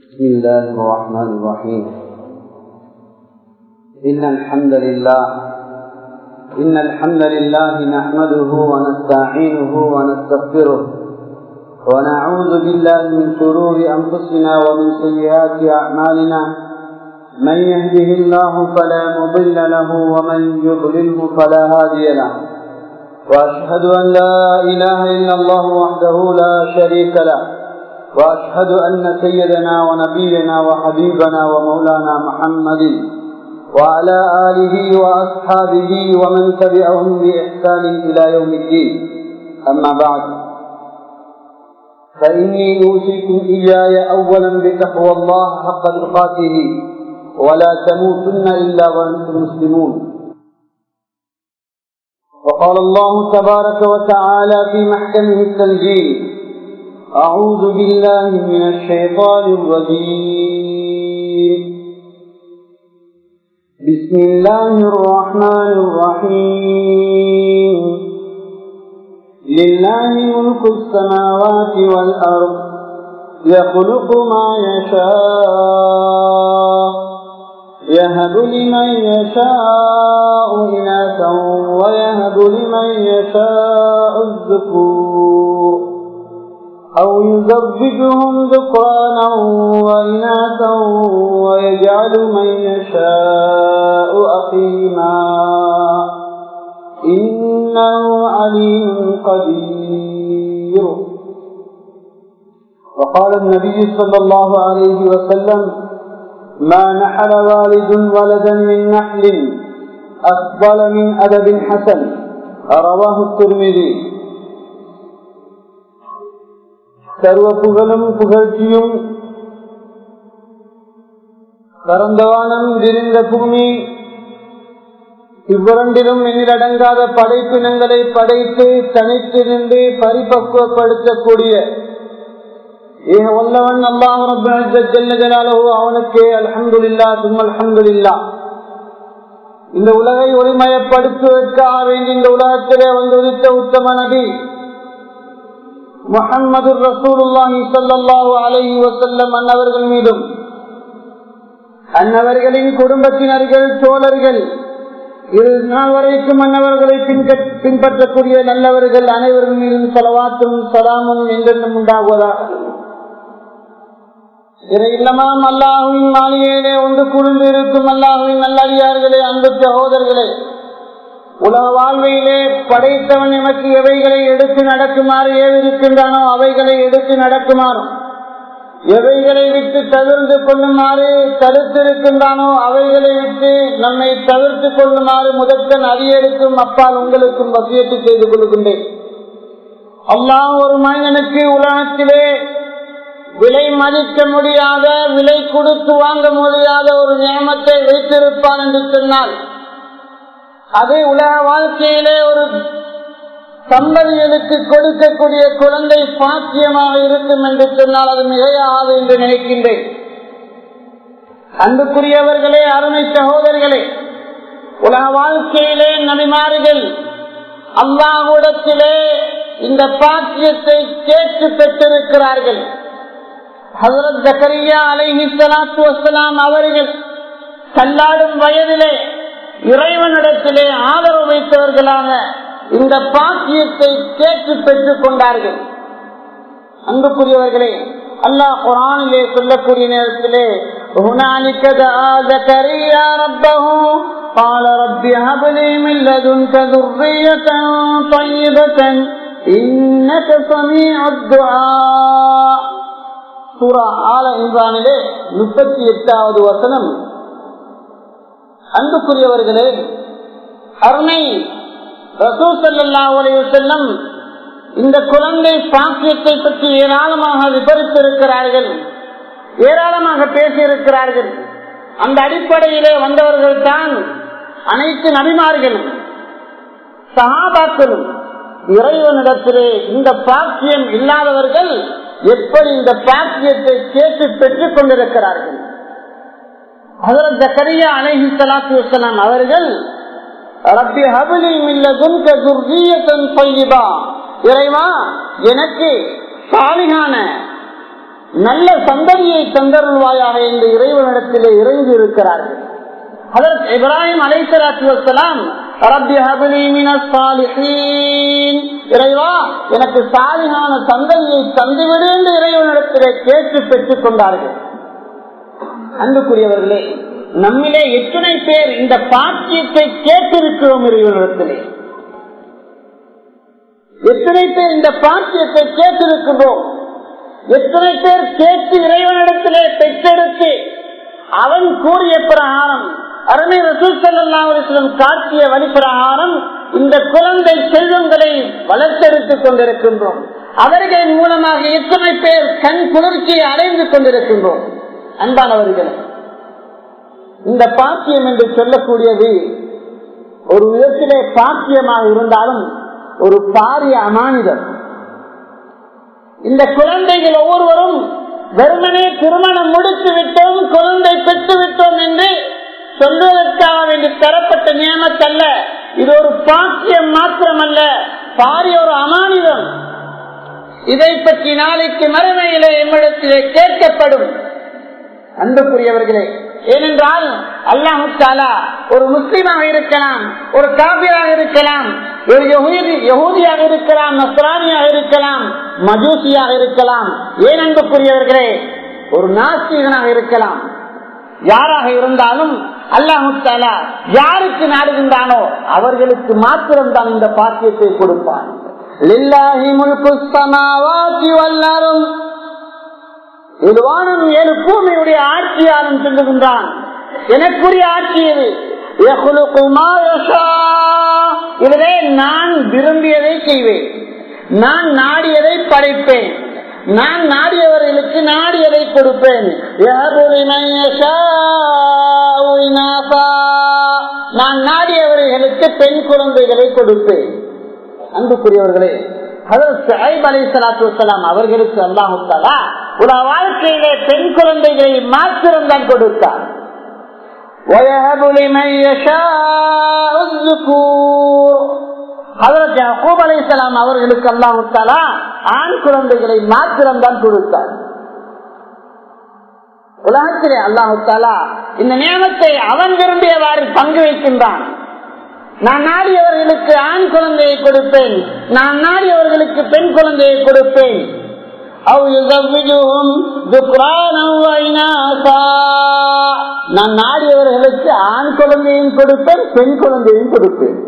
بسم الله الرحمن الرحيم إن الحمد لله إن الحمد لله نحمده ونستعينه ونستغفره ونعوذ بالله من شرور أنفسنا ومن سيئات أعمالنا من يهده الله فلا مضل له ومن يضلله فلا هادي له وأشهد أن لا إله إلا الله وحده لا شريك له وأشهد أن سيدنا ونبينا وحبيبنا ومولانا محمد وعلى آله وأصحابه ومن تبعهم بإحسان إلى يوم الدين أما بعد فإني أوصيكم إياي أولا بتقوى الله حق تقاته ولا تموتن إلا وأنتم مسلمون وقال الله تبارك وتعالى في محكمه التنزيل أعوذ بالله من الشيطان الرجيم بسم الله الرحمن الرحيم لله ملك السماوات والأرض يخلق ما يشاء يهب لمن يشاء إناثا ويهب لمن يشاء الذكور أو يزوجهم ذكرانا وإناثا ويجعل من يشاء أقيما إنه عليم قدير وقال النبي صلى الله عليه وسلم ما نحل والد ولدا من نحل أفضل من أدب حسن رواه الترمذي சர்வ புகழும் புகழ்ச்சியும் பரந்தவானம் விரிந்த பூமி இவ்விரண்டிலும் எண்ணிலடங்காத படைப்பினங்களை படைத்து தனித்திருந்து பரிபக்குவப்படுத்தக்கூடிய ஏக வல்லவன் அல்லாஹ் அவனுக்கே அல்ஹம்துல்லா தும் அல்ஹம்துல்லா இந்த உலகை ஒளிமயப்படுத்துவதற்காக வேண்டி இந்த உலகத்திலே வந்து உதித்த உத்தம நபி முகம்மது ரசூலுல்லாஹி சல்லாஹு அலஹி வசல்லம் அன்னவர்கள் மீதும் அன்னவர்களின் குடும்பத்தினர்கள் தோழர்கள் இரு நாள் வரைக்கும் அன்னவர்களை பின்பற்றக்கூடிய நல்லவர்கள் அனைவர்கள் மீதும் செலவாத்தும் சலாமும் என்றென்றும் உண்டாகுவதாக இதை இல்லமாம் அல்லாஹுவின் மாளிகையிலே ஒன்று குழுந்து இருக்கும் அல்லாஹுவின் நல்லடியார்களே அன்பு சகோதரர்களே உலக வாழ்வையிலே படைத்தவன் எமக்கு எவைகளை எடுத்து நடக்குமாறு ஏவிருக்கின்றானோ அவைகளை எடுத்து நடக்குமாறும் எவைகளை விட்டு தவிர்த்து கொள்ளுமாறு தடுத்திருக்கின்றானோ அவைகளை விட்டு நம்மை தவிர்த்து கொள்ளுமாறு முதற்கன் அதிகரிக்கும் அப்பால் உங்களுக்கும் வசியத்து செய்து கொள்கின்றேன் அல்லாஹ் ஒரு மனிதனுக்கு உலகத்திலே விலை மதிக்க முடியாத விலை கொடுத்து வாங்க முடியாத ஒரு நியமத்தை வைத்திருப்பான் என்று சொன்னால் அது உலக வாழ்க்கையிலே ஒரு சம்பதிகளுக்கு கொடுக்கக்கூடிய குழந்தை பாக்கியமாக இருக்கும் என்று சொன்னால் அது மிகையாது என்று நினைக்கின்றேன் அன்புக்குரியவர்களே அருமை சகோதரர்களே உலக வாழ்க்கையிலே நபிமாறுகள் அல்லாஹுடத்திலே இந்த பாக்கியத்தை கேட்டு பெற்றிருக்கிறார்கள் ஹசரத் ஜக்கரியா அலைஹி சலாத்து வசலாம் அவர்கள் கல்லாடும் வயதிலே இறைவனிடத்திலே ஆதரவு வைத்தவர்களாக இந்த பாக்கியத்தை கேட்டு பெற்றுக் கொண்டார்கள் அன்புக்குரியவர்களே அல்லாஹ் குரானிலே சொல்லக்கூடிய நேரத்திலே قال رب هب لي من لدنك ذرية طيبة إنك سميع الدعاء சூரா ஆல இம்ரானிலே முப்பத்தி எட்டாவது வசனம் அன்புக்குரியவர்களே அருணை ரசூசல்லா செல்லம் இந்த குழந்தை பாக்கியத்தை பற்றி ஏராளமாக விபரித்திருக்கிறார்கள் ஏராளமாக பேசியிருக்கிறார்கள் அந்த அடிப்படையிலே வந்தவர்கள் தான் அனைத்து நபிமார்களும் சகாபாக்களும் இறைவனிடத்திலே இந்த பாக்கியம் இல்லாதவர்கள் எப்படி இந்த பாக்கியத்தை கேட்டு பெற்றுக் கொண்டிருக்கிறார்கள் அதற்கு ஜக்கரியா அலஹி சலாத்து வசலாம் அவர்கள் ரப்பி ஹபலி மில்லதுன்க துர்கியத்தன் பையிபா இறைவா எனக்கு சாலிகான நல்ல சந்ததியை தந்தருள்வாயாக என்று இறைவனிடத்திலே இறங்கி இருக்கிறார்கள் அதற்கு இப்ராஹிம் அலைசலாத்து வசலாம் இறைவா எனக்கு சாலிகான சந்ததியை தந்துவிடு என்று இறைவனிடத்திலே கேட்டு பெற்றுக் கொண்டார்கள் அன்புக்குரியவர்களே நம்மிலே எத்தனை பேர் இந்த பாக்கியத்தை கேட்டிருக்கிறோம் இறைவனிடத்திலே எத்தனை பேர் இந்த பாக்கியத்தை கேட்டிருக்கின்றோம் எத்தனை பேர் கேட்டு இறைவனிடத்திலே பெற்றெடுத்து அவன் கூறிய பிரகாரம் அருமை ரசூசல்லாம் காட்டிய வழி பிரகாரம் இந்த குழந்தை செல்வங்களை வளர்த்தெடுத்துக் கொண்டிருக்கின்றோம் அவர்களின் மூலமாக எத்தனை பேர் கண் குளிர்ச்சியை அடைந்து கொண்டிருக்கின்றோம் அன்பானவர்கள் இந்த பாக்கியம் என்று சொல்லக்கூடியது ஒரு விதத்திலே பாக்கியமாக இருந்தாலும் ஒரு பாரிய அமானிதம் இந்த குழந்தைகள் ஒவ்வொருவரும் வெறுமனே திருமணம் முடித்து விட்டோம் குழந்தை பெற்று விட்டோம் என்று சொல்வதற்காக வேண்டி தரப்பட்ட நியமத்தல்ல இது ஒரு பாக்கியம் மாத்திரமல்ல பாரிய ஒரு அமானிதம் இதை பற்றி நாளைக்கு மறுமையிலே எம்மிடத்திலே கேட்கப்படும் அன்புக்குரியவர்களே ஏனென்றால் அல்லாஹு தாலா ஒரு முஸ்லீமாக இருக்கலாம் ஒரு காபிராக இருக்கலாம் ஒரு யகூதியாக இருக்கலாம் நஸ்ரானியாக இருக்கலாம் மஜூசியாக இருக்கலாம் ஏன் அன்புக்குரியவர்களே ஒரு நாஸ்திகனாக இருக்கலாம் யாராக இருந்தாலும் அல்லாஹு தாலா யாருக்கு நாடுகின்றானோ அவர்களுக்கு மாத்திரம்தான் இந்த பாக்கியத்தை கொடுப்பான் இது வானம் ஏழு பூமியுடைய ஆட்சியாளன் சொல்லுகின்றான் எனக்குரிய ஆட்சி இது இதுவே நான் விரும்பியதை செய்வேன் நான் நாடியதை படைப்பேன் நான் நாடியவர்களுக்கு நாடியதை கொடுப்பேன் நான் நாடியவர்களுக்கு பெண் குழந்தைகளை கொடுப்பேன் அன்புக்குரியவர்களே அவர்களுக்கு அல்லாஹுத்தாலா ஒரு வாழ்க்கையிலே பெண் குழந்தைகளை மாத்திரம்தான் கொடுத்தார் அவர்களுக்கு அல்லாஹுத்தாலா ஆண் குழந்தைகளை மாத்திரம்தான் கொடுத்தார் உலகத்திலே அல்லாஹுத்தாலா இந்த நியமத்தை அவன் விரும்பியவாறு பங்கு வைக்கின்றான் நான் நாடியவர்களுக்கு ஆண் குழந்தையை கொடுப்பேன் நான் நாடியவர்களுக்கு பெண் குழந்தையை கொடுப்பேன் நான் நாடியவர்களுக்கு ஆண் குழந்தையும் கொடுப்பேன் பெண் குழந்தையும் கொடுப்பேன்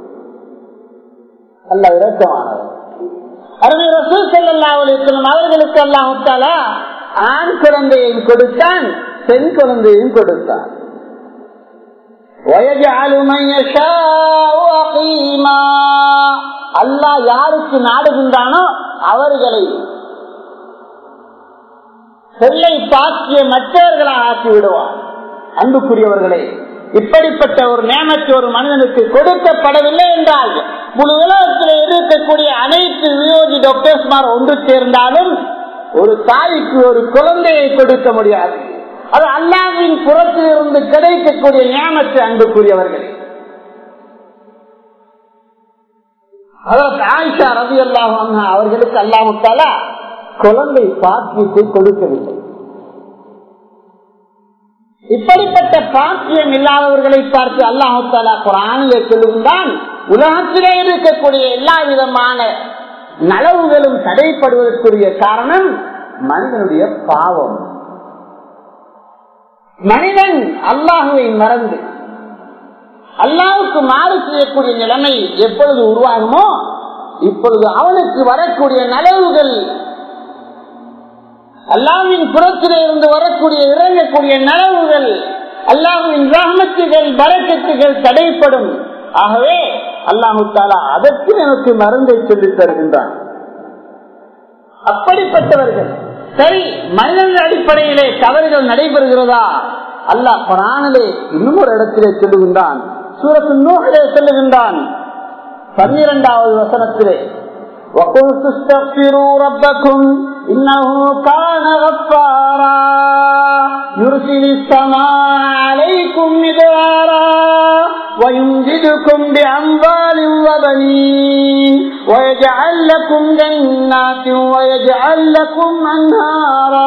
அல்ல இறக்கமானவர் அருமை ரசூல் செல்லல்லா அவர்களுக்கு அல்லாஹாலா ஆண் குழந்தையும் கொடுத்தான் பெண் குழந்தையும் கொடுத்தான் அல்லா யாருக்கு நாடுகின்றானோ அவர்களை செல்லை பாக்கிய மற்றவர்களாக ஆக்கி விடுவார் அன்புக்குரியவர்களே இப்படிப்பட்ட ஒரு நேமத்தை ஒரு மனிதனுக்கு கொடுக்கப்படவில்லை என்றால் முழு உலகத்தில் இருக்கக்கூடிய அனைத்து வியோகி டாக்டர்ஸ்மார் ஒன்று சேர்ந்தாலும் ஒரு தாய்க்கு ஒரு குழந்தையை கொடுக்க முடியாது அது அல்லாவின் புறத்தில் இருந்து கிடைக்கக்கூடிய நியமத்தை அன்புக்குரியவர்கள் அதற்கு ஆயிஷா ரவி அல்லாஹ் அவர்களுக்கு அல்லாமுத்தால குழந்தை பாக்கியத்தை கொடுக்கவில்லை இப்படிப்பட்ட பாக்கியம் இல்லாதவர்களை பார்த்து அல்லாஹாலா குரானிலே சொல்லுகின்றான் உலகத்திலே இருக்கக்கூடிய எல்லா விதமான நலவுகளும் தடைப்படுவதற்குரிய காரணம் மனிதனுடைய பாவம் மனிதன் அல்லாஹுவை மறந்து அல்லாவுக்கு மாறு செய்யக்கூடிய நிலைமை எப்பொழுது உருவாகுமோ இப்பொழுது அவனுக்கு வரக்கூடிய நலவுகள் அல்லாவின் புறத்திலே இருந்து வரக்கூடிய இறங்கக்கூடிய நலவுகள் அல்லாஹுவின் ரஹமத்துகள் பரக்கத்துகள் தடைப்படும் ஆகவே அல்லாஹு தாலா அதற்கு எனக்கு மருந்தை சொல்லித் தருகின்றான் அப்படிப்பட்டவர்கள் சரி மனிதன் அடிப்படையிலே தவறுகள் நடைபெறுகிறதா அல்லாஹ் குரானிலே இன்னும் ஒரு இடத்திலே சொல்லுகின்றான் சூரத்து நூகிலே சொல்லுகின்றான் பன்னிரண்டாவது வசனத்திலே وقلت استغفروا ربكم إنه كان غفارا يرسل السماء عليكم مدرارا ويمددكم بأموال وبنين ويجعل لكم جنات ويجعل لكم أنهارا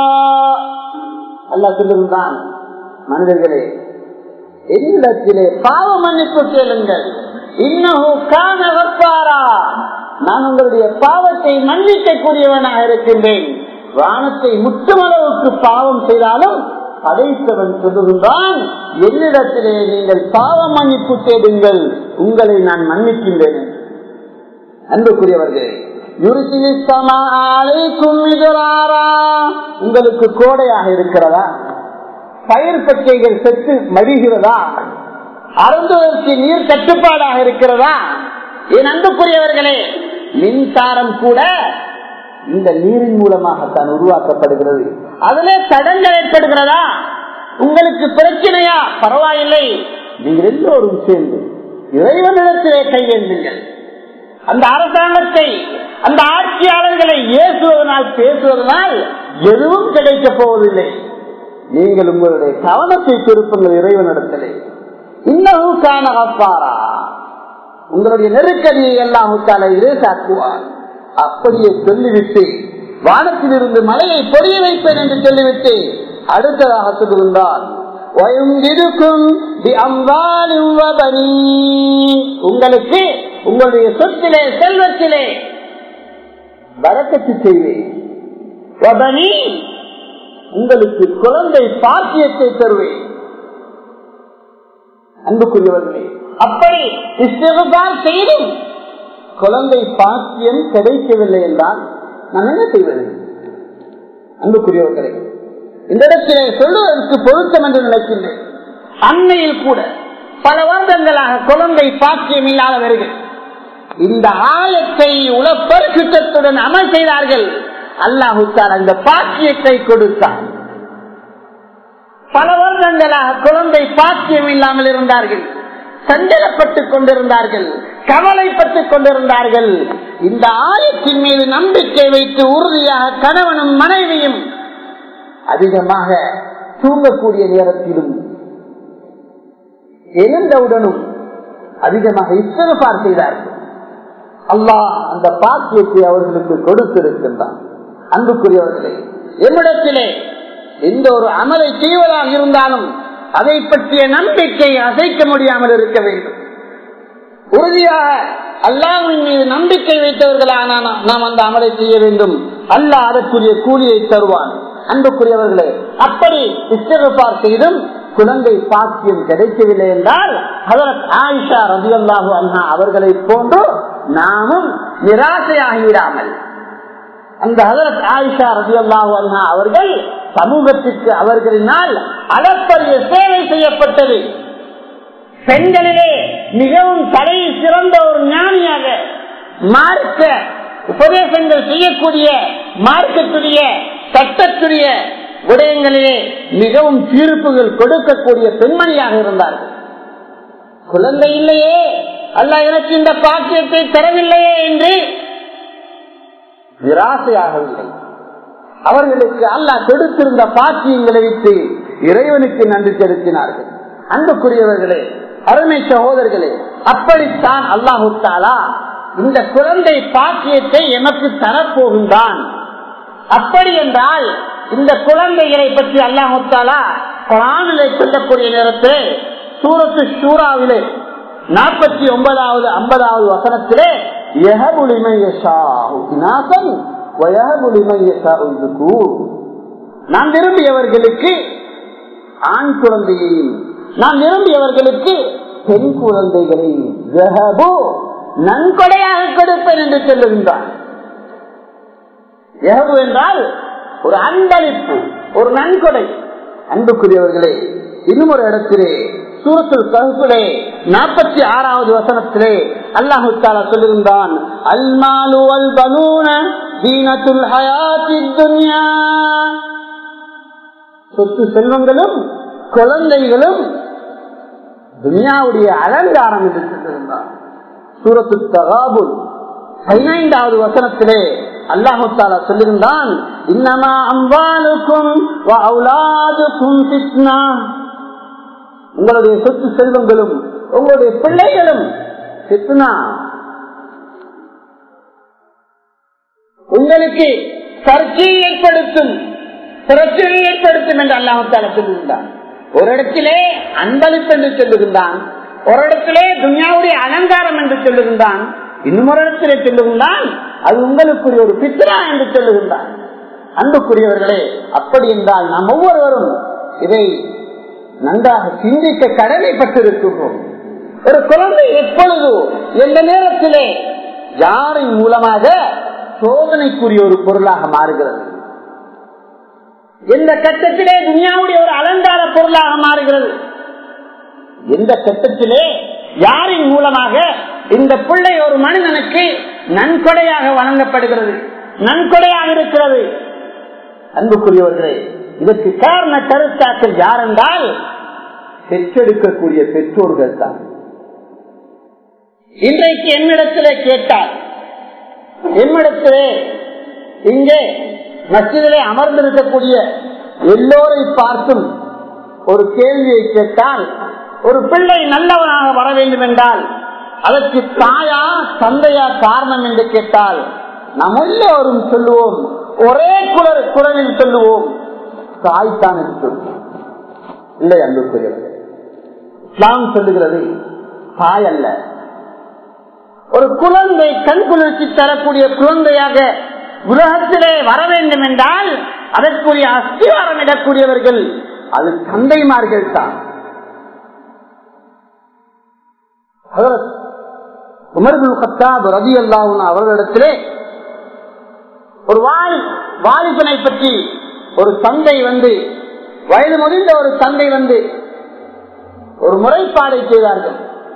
الله சொல்லுகிறான் மனிதர்களே என்னிடத்திலே பாவ மன்னிப்பு கேளுங்கள் இன்னஹு கான வப்பாரா நான் உங்களுடைய பாவத்தை மன்னிக்கக்கூடியவனாக இருக்கின்றேன் வானத்தை முற்றுமளவுக்கு பாவம் செய்தாலும் படைத்தவன் சொல்லுகின்றான் என்னிடத்திலே நீங்கள் பாவ மன்னிப்பு தேடுங்கள் உங்களை நான் மன்னிக்கின்றேன் அன்புக்குரியவர்களே உங்களுக்கு கோடையாக இருக்கிறதா பயிர் பச்சைகள் செத்து மடிகிறதா அருந்துவதற்கு நீர் கட்டுப்பாடாக இருக்கிறதா என் அன்புக்குரியவர்களே மின்சாரம் கூட இந்த நீரின் மூலமாகத்தான் உருவாக்கப்படுகிறது அதிலே தடங்கள் ஏற்படுகிறதா உங்களுக்கு பிரச்சனையா பரவாயில்லை நீங்கள் எல்லோரும் சேர்ந்து இறைவனிடத்திலே கையேந்துங்கள் அந்த அரசாங்கத்தை அந்த ஆட்சியாளர்களை ஏசுவதனால் பேசுவதனால் எதுவும் கிடைக்கப் போவதில்லை நீங்கள் உங்களுடைய கவனத்தை திருப்புங்கள் இறைவனிடத்திலே இன்னமும் காண அப்பாரா உங்களுடைய நெருக்கடியை எல்லாம் முத்தாலையிலே சாக்குவார் அப்படியே சொல்லிவிட்டு வானத்திலிருந்து மலையை பொரிய வைப்பேன் என்று சொல்லிவிட்டு அடுத்ததாக சொல்லுகின்றான் உங்களுக்கு உங்களுடைய சொத்திலே செல்வத்திலே வரக்கத்து செய்வேன் உங்களுக்கு குழந்தை பாக்கியத்தை தருவேன் அன்புக்குரியவர்களே அப்படி இஸ்திகார் செய்தும் குழந்தை பாக்கியம் கிடைக்கவில்லை என்றால் நான் என்ன செய்வது அன்புக்குரியவர்களே இந்த இடத்திலே சொல்லுவதற்கு பொருத்தம் என்று நினைக்கின்றேன் அண்மையில் கூட பல வருடங்களாக குழந்தை பாக்கியம் இல்லாதவர்கள் இந்த ஆயத்தை உலப்பரிசுத்தத்துடன் அமல் செய்தார்கள் அல்லாஹுத்தார் அந்த பாக்கியத்தை கொடுத்தார் பல வருடங்களாக குழந்தை பாக்கியம் இல்லாமல் இருந்தார்கள் சஞ்சலப்பட்டுக் கொண்டிருந்தார்கள் கவலைப்பட்டுக் கொண்டிருந்தார்கள் இந்த ஆயத்தின் மீது நம்பிக்கை வைத்து உறுதியாக கணவனும் மனைவியும் அதிகமாக தூங்கக்கூடிய நேரத்திலும் எழுந்தவுடனும் அதிகமாக இஸ்திரபார் செய்தார்கள் அல்லாஹ் அந்த பாக்கியத்தை அவர்களுக்கு கொடுத்திருக்கின்றான் அன்புக்குரியவர்களே என்னிடத்திலே எந்த ஒரு அமலை செய்வதாக இருந்தாலும் அதை பற்றிய நம்பிக்கை அசைக்க முடியாமல் இருக்க வேண்டும் உறுதியாக அல்லாவின் மீது நம்பிக்கை வைத்தவர்களான நாம் அந்த அமலை செய்ய வேண்டும் அல்லாஹ் அதற்குரிய கூலியை தருவான் அன்புக்குரியவர்களே அப்படி இஸ்திரபார் செய்தும் குழந்தை பாக்கியம் கிடைக்கவில்லை என்றால் அதற்கு ஆயிஷா ரவி அல்லாஹு அண்ணா அவர்களை போன்று நாமும் நிராசையாகிவிடாமல் அந்த ஹதரத் ஆயிஷா ரவி அல்லாஹு அண்ணா அவர்கள் சமூகத்திற்கு அவர்களினால் அளப்பரிய சேவை செய்யப்பட்டது பெண்களிலே மிகவும் தலை சிறந்த ஒரு ஞானியாக மார்க்க உபதேசங்கள் செய்யக்கூடிய மார்க்கத்துடைய சட்டத்துடைய விடயங்களிலே மிகவும் தீர்ப்புகள் கொடுக்கக்கூடிய பெண்மணியாக இருந்தார்கள் குழந்தை இல்லையே அல்ல எனக்கு இந்த பாக்கியத்தை தரவில்லையே என்று நிராசையாகவில்லை அவர்களுக்கு அல்லாஹ் கொடுத்திருந்த பாக்கியங்களை வைத்து இறைவனுக்கு நன்றி செலுத்தினார்கள் அன்புக்குரியவர்களே அருமை சகோதரர்களே அப்படித்தான் அல்லாஹு தாலா இந்த குழந்தை பாக்கியத்தை எமக்கு தரப்போகின்றான் அப்படி என்றால் இந்த குழந்தைகளை பற்றி அல்லாஹு தாலா குரானிலே சொல்லக்கூடிய நேரத்தில் சூரத்து சூறாவிலே நாற்பத்தி ஒன்பதாவது ஐம்பதாவது வசனத்திலே நான் விரும்பியவர்களுக்கு ஆண் குழந்தையையும் நான் விரும்பியவர்களுக்கு பெண் குழந்தைகளை நன்கொடையாக கொடுப்பேன் என்று சொல்லுகின்றான் எஹபு என்றால் ஒரு அன்பளிப்பு ஒரு நன்கொடை அன்புக்குரியவர்களே இன்னும் ஒரு இடத்திலே சூரத்தில் கருப்பிலே நாற்பத்தி ஆறாவது வசனத்திலே அல்லாஹு தாலா சொல்லியிருந்தான் அல்மாலு அல் பலூன தீனத்துல் ஹயாத்தி துன்யா சொத்து செல்வங்களும் குழந்தைகளும் துனியாவுடைய அலங்காரம் என்று சொல்லியிருந்தான் சூரத்து தகாபுல் பதினைந்தாவது வசனத்திலே அல்லாஹு தாலா சொல்லியிருந்தான் இன்னமா அம்பாலுக்கும் உங்களுடைய சொத்து செல்வங்களும் உங்களுடைய பிள்ளைகளும் சித்துனா உங்களுக்கு சர்ச்சையை ஏற்படுத்தும் பிரச்சனையை ஏற்படுத்தும் என்று அல்லாஹால சொல்லுகின்றான் ஒரு இடத்திலே அன்பளிப்பு என்று சொல்லுகின்றான் ஒரு இடத்திலே துன்யாவுடைய அலங்காரம் என்று சொல்லுகின்றான் இன்னும் ஒரு இடத்திலே சொல்லுகின்றான் அது உங்களுக்குரிய ஒரு பித்ரா என்று சொல்லுகின்றான் அன்புக்குரியவர்களே அப்படி என்றால் நாம் ஒவ்வொருவரும் இதை நன்றாக சிந்திக்க கடமைப்பட்டிருக்கின்றோம் ஒரு குழந்தை எப்பொழுது எந்த நேரத்திலே யாரின் மூலமாக சோதனைக்குரிய ஒரு பொருளாக மாறுகிறது எந்த கட்டத்திலே துனியாவுடைய ஒரு அலங்கார பொருளாக மாறுகிறது எந்த கட்டத்திலே யாரின் மூலமாக இந்த பிள்ளை ஒரு மனிதனுக்கு நன்கொடையாக வழங்கப்படுகிறது நன்கொடையாக இருக்கிறது அன்புக்குரியவர்களே இதற்கு காரண கருத்தாக்கள் யார் என்றால் பெற்றெடுக்கக்கூடிய பெற்றோர்கள் தான் இன்றைக்கு என்னிடத்திலே கேட்டால் என்னிடத்திலே இங்கே மசிதிலே அமர்ந்திருக்கக்கூடிய எல்லோரை பார்த்தும் ஒரு கேள்வியை கேட்டால் ஒரு பிள்ளை நல்லவனாக வர வேண்டும் என்றால் அதற்கு தாயா தந்தையா காரணம் என்று கேட்டால் நாம் எல்லோரும் சொல்லுவோம் ஒரே குரல் குரலில் சொல்லுவோம் தாய்தான் என்று இல்லை அன்புக்குரியவர்கள் இஸ்லாம் சொல்லுகிறது தாய் அல்ல ஒரு குழந்தை கண் குளிர்ச்சி தரக்கூடிய குழந்தையாக உலகத்திலே வர வேண்டும் என்றால் அதற்குரிய அஸ்திவாரம் இடக்கூடியவர்கள் அது தந்தைமார்கள் தான் உமர்புல் கத்தாப் ரவி அல்லாஹன் அவர்களிடத்திலே ஒரு வால் வாலிபனை பற்றி ஒரு தந்தை வந்து வயது முதிர்ந்த ஒரு தந்தை வந்து ஒரு முறைப்பாடை செய்தார்கள்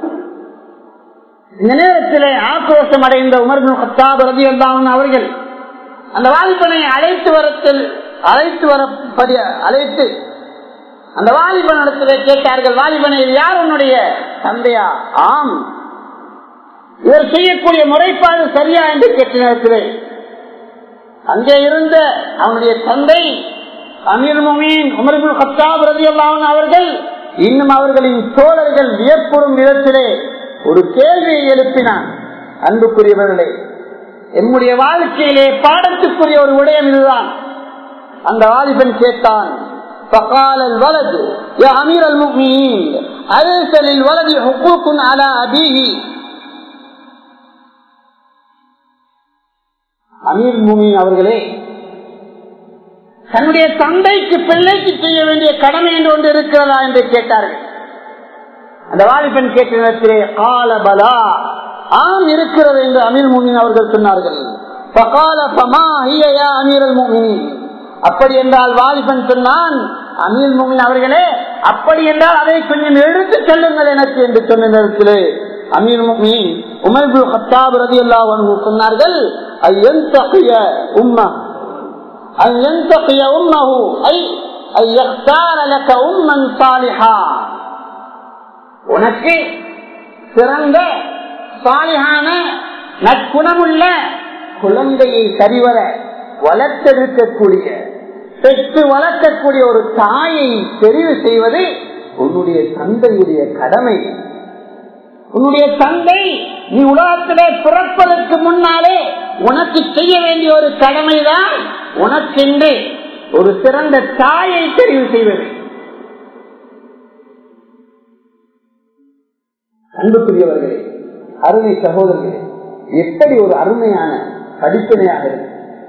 இந்த நேரத்தில் ஆக்ரோஷம் அடைந்த உமர்பின் கத்தாப் ரவி அல்லாஹன் அவர்கள் அந்த வாலிபனை அழைத்து வரத்தில் அழைத்து வர அழைத்து அந்த வாலிபனிடத்திலே கேட்டார்கள் வாலிபனை இது யார் உன்னுடைய தந்தையா ஆம் இவர் செய்யக்கூடிய முறைப்பாடு சரியா என்று கேட்ட நேரத்திலே அங்கே இருந்த அவனுடைய தந்தை அமீர் முமீன் உமர்புல் கத்தாப் ரதி அல்லாஹன் அவர்கள் இன்னும் அவர்களின் தோழர்கள் வியப்புறும் விதத்திலே ஒரு கேள்வியை எழுப்பினான் அன்புக்குரியவர்களே என்னுடைய வாழ்க்கையிலே பாடத்துக்குரிய ஒரு விடயம் இதுதான் அந்த வாலிபன் கேட்டான் فقال الولد يا أمير المؤمنين أليس للولد حقوق على أبيه அமீர் முமீன் அவர்களே தன்னுடைய தந்தைக்கு பிள்ளைக்கு செய்ய வேண்டிய கடமை என்று ஒன்று இருக்கிறதா என்று கேட்டார்கள் அந்த வாலிபன் கேட்ட நேரத்திலே கால பலா ஆம் இருக்கிறது என்று அமீர் முமின் அவர்கள் சொன்னார்கள் அப்படி என்றால் வாலிபன் சொன்னான் அமீர் முமின் அவர்களே அப்படி என்றால் அதை கொஞ்சம் எடுத்து செல்லுங்கள் எனக்கு என்று சொன்ன நேரத்திலே அமீர் முமின் உமர்பு ஹத்தாப் ரதி அல்லா சொன்னார்கள் உம்மா أن ينتقي أمه أي أن يختار لك أما صالحا உனக்கு சிறந்த சாலிகான நற்குணமுள்ள குழந்தையை சரிவர வளர்த்தெடுக்கக்கூடிய பெற்று வளர்க்கக்கூடிய ஒரு தாயை தெரிவு செய்வது உன்னுடைய தந்தையுடைய கடமை உன்னுடைய தந்தை நீ உலகத்திலே பிறப்பதற்கு முன்னாலே உனக்கு செய்ய வேண்டிய ஒரு கடமைதான் உனக்கென்று ஒரு சிறந்த தாயை தெரிவு செய்வது அன்புக்குரியவர்களே அருமை சகோதரர்களே எப்படி ஒரு அருமையான படிப்பினையாக இருக்கு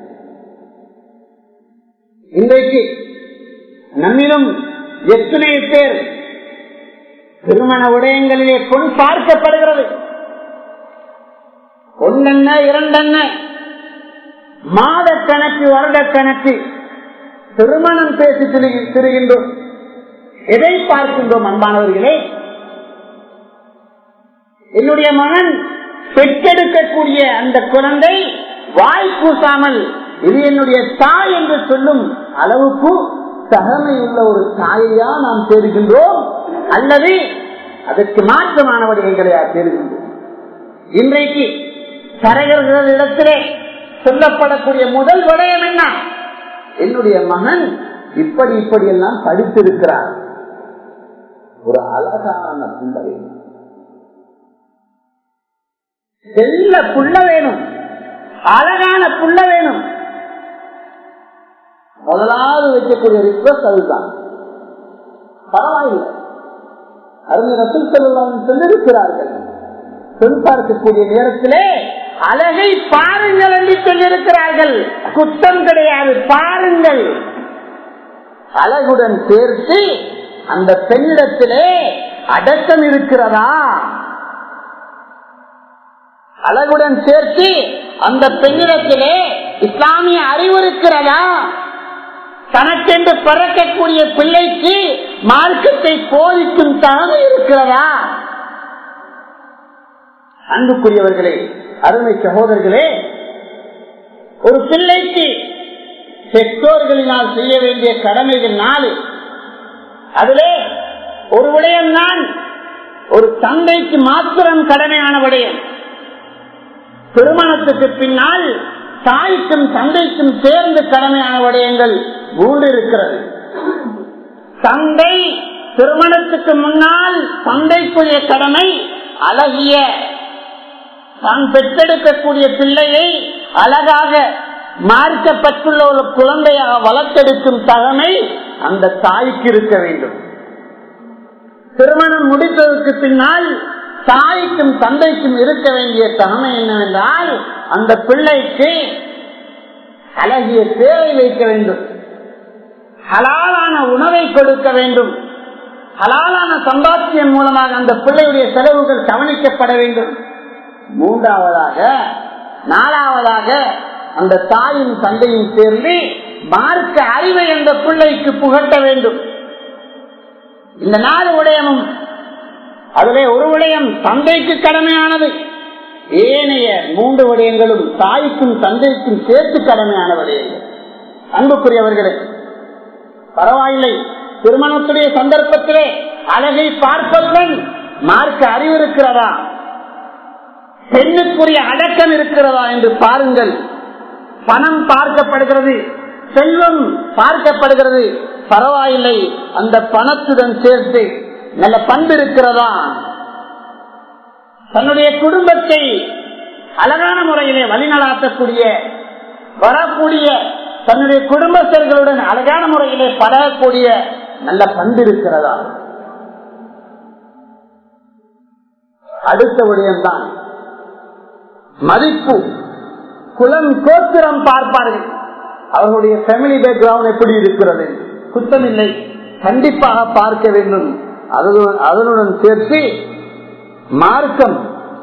இன்றைக்கு நம்மிலும் எத்தனை பேர் திருமண உடையங்களிலே பொன் பார்க்கப்படுகிறது ஒன்னென்ன இரண்டென்ன மாத கணக்கு வருட கணக்கு திருமணம் பேசி திரிகின்றோம் எதை பார்க்கின்றோம் அன்பானவர்களே என்னுடைய மகன் பெற்றெடுக்கக்கூடிய அந்த குழந்தை வாய் கூசாமல் இது என்னுடைய தாய் என்று சொல்லும் அளவுக்கு தகமை உள்ள ஒரு தாயையா நாம் தேடுகின்றோம் அல்லது அதற்கு மாற்றமான வடிவங்களையா தேடுகின்றோம் இன்றைக்கு தரகர்களிடத்திலே சொல்லப்படக்கூடிய முதல் விடயம் என்ன என்னுடைய மகன் இப்படி இப்படி எல்லாம் படித்திருக்கிறார் ஒரு அழகான பிள்ளை செல்ல புள்ள வேணும் அழகான புள்ள வேணும் முதலாவது வைக்கக்கூடிய ரிக்வஸ்ட் அதுதான் பரவாயில்லை அருமை ரசூல் செல்லம் சொல்லிருக்கிறார்கள் பெண் பார்க்கக்கூடிய நேரத்திலே அழகை பாருங்கள் என்று சொல்லியிருக்கிறார்கள் குற்றம் கிடையாது பாருங்கள் அழகுடன் சேர்த்து அந்த பெண்ணிடத்திலே அடக்கம் இருக்கிறதா அழகுடன் சேர்த்து அந்த பெண்ணிடத்திலே இஸ்லாமிய அறிவு இருக்கிறதா தனக்கென்று பிறக்கக்கூடிய பிள்ளைக்கு மார்க்கத்தை போதிக்கும் தகவல் இருக்கிறதா அன்புக்குரியவர்களே அருமை சகோதரர்களே ஒரு பிள்ளைக்கு பெற்றோர்களினால் செய்ய வேண்டிய கடமைகள் நாலு அதிலே ஒரு விடயம் தான் ஒரு தந்தைக்கு மாத்திரம் கடமையான விடயம் திருமணத்துக்கு பின்னால் தாய்க்கும் தந்தைக்கும் சேர்ந்து கடமையான விடயங்கள் மூன்று இருக்கிறது தந்தை திருமணத்துக்கு முன்னால் தந்தைக்குரிய கடமை அழகிய தான் பெற்றெடுக்கக்கூடிய பிள்ளையை அழகாக மார்க்கப்பட்டுள்ள ஒரு குழந்தையாக வளர்த்தெடுக்கும் தகமை அந்த தாய்க்கு இருக்க வேண்டும் திருமணம் முடித்ததற்கு பின்னால் தாய்க்கும் தந்தைக்கும் இருக்க வேண்டிய தகமை என்னவென்றால் அந்த பிள்ளைக்கு அழகிய சேவை வைக்க வேண்டும் ஹலாலான உணவை கொடுக்க வேண்டும் ஹலாலான சம்பாத்தியம் மூலமாக அந்த பிள்ளையுடைய செலவுகள் கவனிக்கப்பட வேண்டும் மூன்றாவதாக நாலாவதாக அந்த தாயும் தந்தையும் சேர்ந்து மார்க்க அறிவை அந்த பிள்ளைக்கு புகட்ட வேண்டும் இந்த நாலு விடயமும் அதிலே ஒரு விடயம் தந்தைக்கு கடமையானது ஏனைய மூன்று விடயங்களும் தாய்க்கும் தந்தைக்கும் சேர்த்து கடமையான விடயங்கள் அன்புக்குரியவர்களே பரவாயில்லை திருமணத்துடைய சந்தர்ப்பத்திலே அழகை பார்ப்பதுடன் மார்க்க அறிவு இருக்கிறதா பெண்ணுக்குரிய அடக்கம் இருக்கிறதா என்று பாருங்கள் பணம் பார்க்கப்படுகிறது செல்வம் பார்க்கப்படுகிறது பரவாயில்லை அந்த பணத்துடன் சேர்த்து நல்ல பண்பு இருக்கிறதா தன்னுடைய குடும்பத்தை அழகான முறையிலே வழிநடாத்தக்கூடிய வரக்கூடிய தன்னுடைய குடும்பஸ்தர்களுடன் அழகான முறையிலே பழகக்கூடிய நல்ல பண்பு இருக்கிறதா அடுத்த விடயம்தான் மதிப்பு குலம் கோத்திரம் பார்ப்பார்கள் அவர்களுடைய ஃபேமிலி பேக்ரவுண்ட் எப்படி இருக்கிறது குத்தமில்லை கண்டிப்பாக பார்க்க வேண்டும் அதனுடன் சேர்த்து மார்க்கம்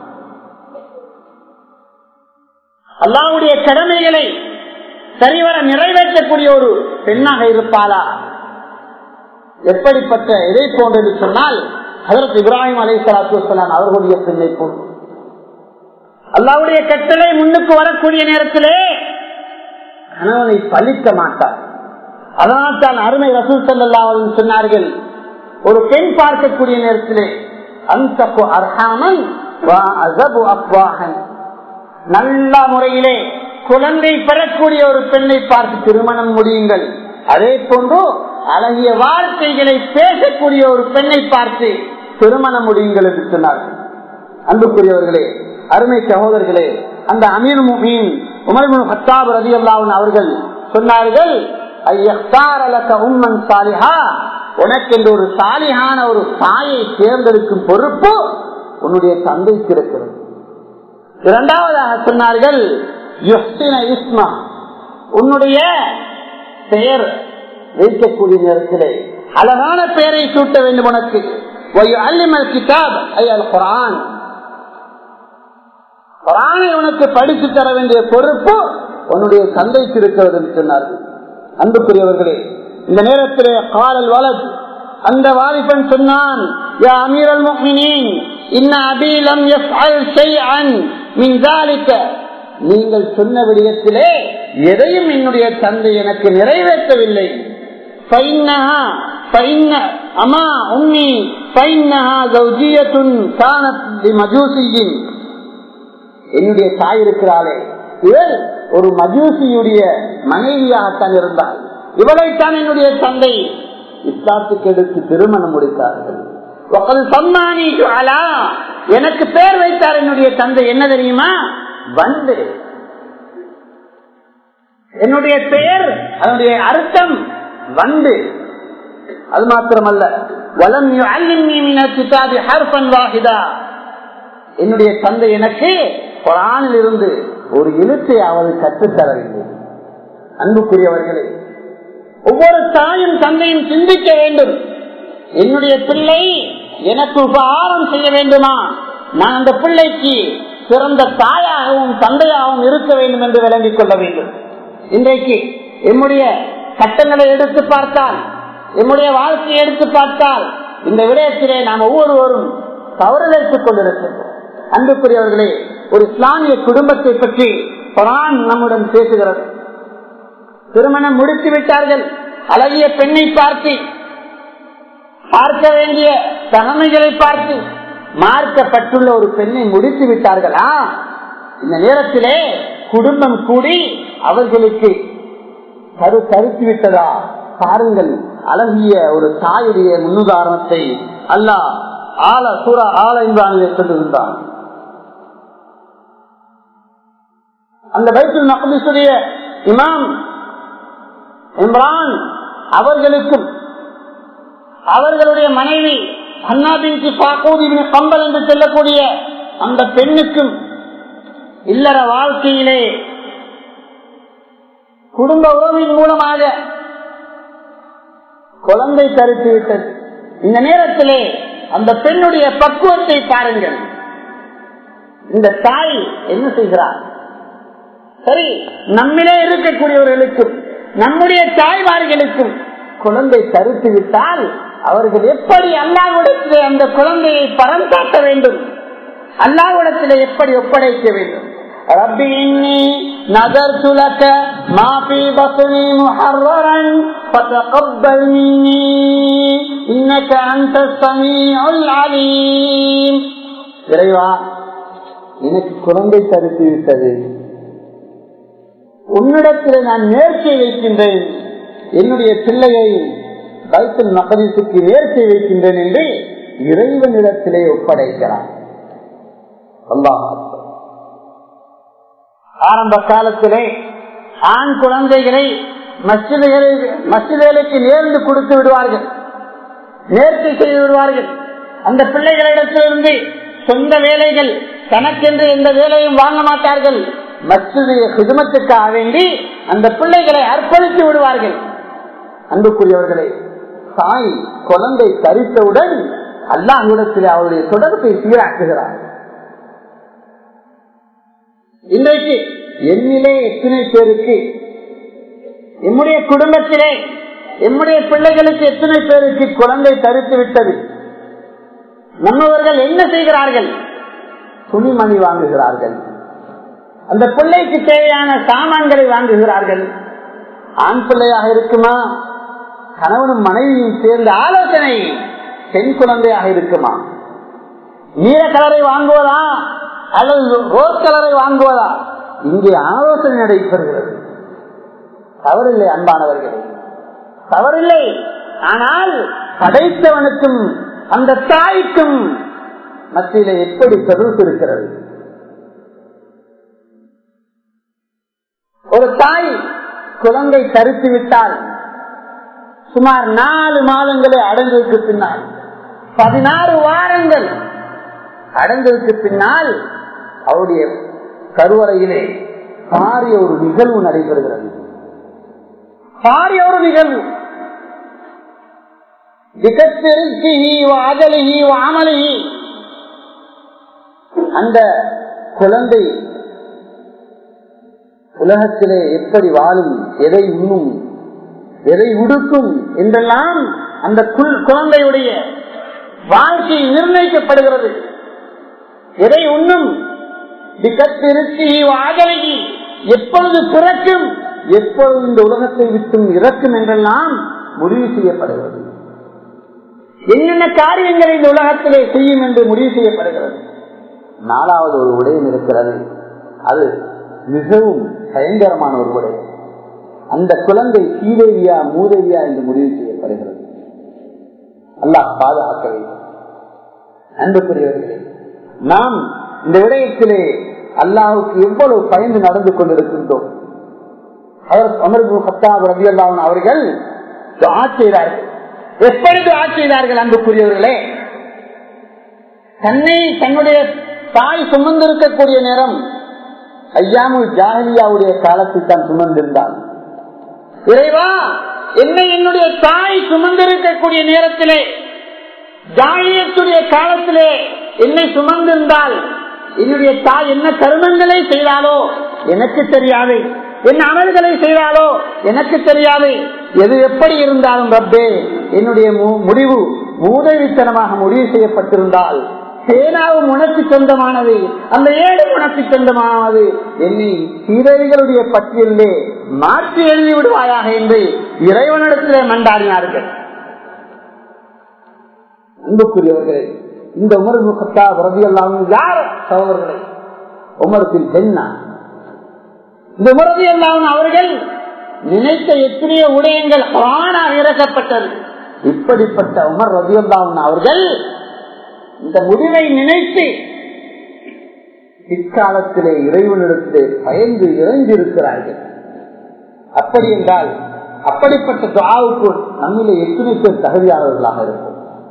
அல்லாவுடைய கடமைகளை சரிவர நிறைவேற்றக்கூடிய ஒரு பெண்ணாக இருப்பாளா எப்படிப்பட்ட எதை போன்றது சொன்னால் அதற்கு இப்ராஹிம் அலை சலாத்து அவர்களுடைய பெண்ணை போன்று அல்லாவுடைய கட்டளை முன்னுக்கு வரக்கூடிய நேரத்திலே கணவனை பழிக்க மாட்டார் அதனால் தான் அருமை ரசூல் சல்லா சொன்னார்கள் ஒரு பெண் பார்க்கக்கூடிய நேரத்திலே அந்த அர்ஹாமன் நல்ல முறையிலே குழந்தை பெறக்கூடிய ஒரு பெண்ணை பார்த்து திருமணம் முடியுங்கள் அதே போன்று அழகிய வார்த்தைகளை பேசக்கூடிய ஒரு பெண்ணை பார்த்து திருமணம் முடியுங்கள் என்று சொன்னார்கள் அன்புக்குரியவர்களே அருமை சகோதரர்களே அந்த அமீர் முஹீன் உமர் ஹத்தாப் ரதி அல்லாவின் அவர்கள் சொன்னார்கள் உம்மன் சாலிஹா உனக்கு என்று ஒரு சாலிஹான ஒரு தாயை தேர்ந்தெடுக்கும் பொறுப்பு உன்னுடைய தந்தைக்கு இருக்கிறது இரண்டாவதாக சொன்னார்கள் இஸ்மா உன்னுடைய பெயர் வைக்கக்கூடிய நேரத்திலே அழகான பெயரை சூட்ட வேண்டும் உனக்கு கிதாப் குரான் குரானை உனக்கு படித்து தர வேண்டிய பொறுப்பு உன்னுடைய தந்தைக்கு இருக்கிறது என்று சொன்னார்கள் அன்புக்குரியவர்களே இந்த நேரத்திலே காலல் வலது அந்த வாலிபன் சொன்னான் யா அமீரல் முஹ்மினீன் இன்ன அபீலம் யஃப்அல் ஷைஅன் மின் ذلك நீங்கள் சொன்ன விடயத்திலே எதையும் என்னுடைய தந்தை எனக்கு நிறைவேற்றவில்லை فإنها فإن أما أمي فإنها زوجية كانت لمجوسي என்னுடைய தாய் இருக்கிறாளே இவள் ஒரு மஜூசியுடைய மனைவியாகத்தான் இருந்தாள் இவளைத்தான் என்னுடைய தந்தை இஸ்லாத்துக்கு எடுத்து திருமணம் முடித்தார்கள் சம்மானி ஜுவாலா எனக்கு பேர் வைத்தார் என்னுடைய தந்தை என்ன தெரியுமா வந்து என்னுடைய பெயர் அதனுடைய அர்த்தம் வந்து அது மாத்திரமல்ல வலம் கிதாபி ஹர்பன் வாஹிதா என்னுடைய தந்தை எனக்கு குரானில் இருந்து ஒரு எழுத்தை அவர் கற்றுத்தரவில்லை அன்புக்குரியவர்களே ஒவ்வொரு தாயும் தந்தையும் சிந்திக்க வேண்டும் என்னுடைய பிள்ளை எனக்கு உபகாரம் செய்ய வேண்டுமா நான் அந்த பிள்ளைக்கு சிறந்த தாயாகவும் தந்தையாகவும் இருக்க வேண்டும் என்று விளங்கிக் கொள்ள வேண்டும் இன்றைக்கு எம்முடைய சட்டங்களை எடுத்து பார்த்தால் எம்முடைய வாழ்க்கையை எடுத்து பார்த்தால் இந்த விடயத்திலே நாம் ஒவ்வொருவரும் தவறிழைத்துக் கொண்டிருக்கின்றோம் அன்புக்குரியவர்களே ஒரு இஸ்லாமிய குடும்பத்தை பற்றி குரான் நம்முடன் பேசுகிறது திருமணம் முடித்து விட்டார்கள் அழகிய பெண்ணை பார்த்து பார்க்க வேண்டிய தகமைகளை பார்த்து மார்க்கப்பட்டுள்ள ஒரு பெண்ணை முடித்து விட்டார்களா இந்த நேரத்திலே குடும்பம் கூடி அவர்களுக்கு கரு கருத்து விட்டதா பாருங்கள் அழகிய ஒரு தாயுடைய முன்னுதாரணத்தை அல்லாஹ் ஆல சூரா ஆல இம்ரானிலே கொண்டிருந்தான் அந்த பைத்துல் மக்தீசுடைய இமாம் இம்ரான் அவர்களுக்கும் அவர்களுடைய மனைவி அண்ணாபின் பாக்கூதின் கம்பல் என்று சொல்லக்கூடிய அந்த பெண்ணுக்கும் இல்லற வாழ்க்கையிலே குடும்ப உறவின் மூலமாக குழந்தை தரித்து விட்டது இந்த நேரத்திலே அந்த பெண்ணுடைய பக்குவத்தை பாருங்கள் இந்த தாய் என்ன செய்கிறார் சரி நம்மிலே இருக்கக்கூடியவர்களுக்கும் நம்முடைய தாய்மார்களுக்கும் குழந்தை தரித்து விட்டால் அவர்கள் எப்படி அல்லாவிடத்திலே அந்த குழந்தையை பரம் காட்ட வேண்டும் அல்லாவிடத்திலே எப்படி ஒப்படைக்க வேண்டும் رب إني نذرت لك ما في بطني محررا فتقبل مني إنك أنت السميع العليم இறைவா எனக்கு குழந்தை தரித்து விட்டது உன்னிடத்தில் நான் நேர்ச்சி வைக்கின்றேன் என்னுடைய பிள்ளையை பைத்தல் மகதீசுக்கு நேர்ச்சி வைக்கின்றேன் என்று இறைவனிடத்திலே ஒப்படைக்கிறான் அல்லாஹ் ஆரம்ப காலத்திலே ஆண் குழந்தைகளை மசிதர்களுக்கு நேர்ந்து கொடுத்து விடுவார்கள் நேர்த்தி செய்து விடுவார்கள் அந்த பிள்ளைகளிடத்திலிருந்து சொந்த வேலைகள் தனக்கென்று எந்த வேலையும் வாங்க மாட்டார்கள் மசிதைய குதுமத்துக்காக வேண்டி அந்த பிள்ளைகளை அர்ப்பணித்து விடுவார்கள் அன்புக்குரியவர்களே தாய் குழந்தை தரித்தவுடன் அல்லாஹிடத்தில் அவருடைய தொடர்பை சீராக்குகிறார் இன்றைக்கு என்னிலே எத்தனை பேருக்கு எம்முடைய குடும்பத்திலே எம்முடைய பிள்ளைகளுக்கு எத்தனை பேருக்கு குழந்தை தரித்து விட்டது நம்மவர்கள் என்ன செய்கிறார்கள் துணிமணி வாங்குகிறார்கள் அந்த பிள்ளைக்கு தேவையான சாமான்களை வாங்குகிறார்கள் ஆண் பிள்ளையாக இருக்குமா கணவனும் மனைவியும் சேர்ந்த ஆலோசனை பெண் குழந்தையாக இருக்குமா நீல கலரை வாங்குவதா அல்லது ரோஸ் கலரை வாங்குவதா இங்கே ஆலோசனை நடைபெறுகிறது தவறில்லை அன்பானவர்களே தவறில்லை ஆனால் படைத்தவனுக்கும் அந்த தாய்க்கும் மத்தியில எப்படி தொடர்பு இருக்கிறது ஒரு தாய் குழந்தை தரித்து விட்டால் சுமார் நாலு மாதங்களே அடங்குவதற்கு பின்னால் பதினாறு வாரங்கள் அடங்குவதற்கு பின்னால் அவருடைய கருவறையிலே பாரிய ஒரு நிகழ்வு நடைபெறுகிறது பாரிய ஒரு நிகழ்வு அந்த குழந்தை உலகத்திலே எப்படி வாழும் எதை உண்ணும் எதை உடுக்கும் என்றெல்லாம் அந்த குழந்தையுடைய வாழ்க்கை நிர்ணயிக்கப்படுகிறது எதை உண்ணும் எப்பொழுது பிறக்கும் எப்பொழுது இந்த உலகத்தை விட்டும் இறக்கும் என்றெல்லாம் முடிவு செய்யப்படுகிறது என்னென்ன காரியங்களை இந்த உலகத்திலே செய்யும் என்று முடிவு செய்யப்படுகிறது நாலாவது ஒரு உடையம் இருக்கிறது அது மிகவும் பயங்கரமான ஒரு உடையம் அந்த குழந்தை சீதேவியா மூதேவியா என்று முடிவு செய்யப்படுகிறது அல்லாஹ் பாதுகாக்க வேண்டும் அன்புக்குரியவர்களே நாம் இந்த விடயத்திலே அல்லாவுக்கு எவ்வளவு பயந்து நடந்து கொண்டிருக்கின்றோம் அவர் அமர்வு ஹத்தாப் ரபி அல்லாஹன் அவர்கள் துஆ செய்தார்கள் எப்படி துஆ செய்தார்கள் அன்புக்குரியவர்களே தன்னை தன்னுடைய தாய் சுமந்திருக்கக்கூடிய நேரம் ஐயாமுல் ஜாஹலியாவுடைய காலத்தில் தான் சுமந்திருந்தாள் இறைவா என்னை என்னுடைய தாய் சுமந்திருக்கக்கூடிய நேரத்திலே ஜாலியத்துடைய காலத்திலே என்னை சுமந்திருந்தால் என்னுடைய தாய் என்ன கருமங்களை செய்தாலோ எனக்கு தெரியாது என்ன அமல்களை செய்தாலோ எனக்கு தெரியாது எது எப்படி இருந்தாலும் ரப்பே என்னுடைய மு- முடிவு மூதவித்தனமாக முடிவு செய்யப்பட்டிருந்தால் சேனாவும் உனக்கு சொந்தமானது அந்த ஏடு உனக்கு சொந்தமானது என்னை சீரடிகளுடைய பட்டியலிலே மாற்றி எழுதி விடுவாயாக என்று இறைவனிடத்திலே மண்டாடினார்கள் அன்புக்குரியவர்களே இந்த உமர் முகத்தா ரவி எல்லாம் யார் சகோதரர்களே உமரத்தில் பெண்ணா இந்த உமரதி எல்லாம் அவர்கள் நினைத்த எத்தனையோ உடையங்கள் ஆணாக இறக்கப்பட்டது இப்படிப்பட்ட உமர் ரவி அவர்கள் இந்த முடிவை நினைத்து பிற்காலத்திலே இறைவனிடத்திலே பயந்து இறங்கியிருக்கிறார்கள் அப்படி என்றால் அப்படிப்பட்ட துவாவுக்கு நம்மிலே எத்தனை பேர் தகுதியானவர்களாக இருக்கும்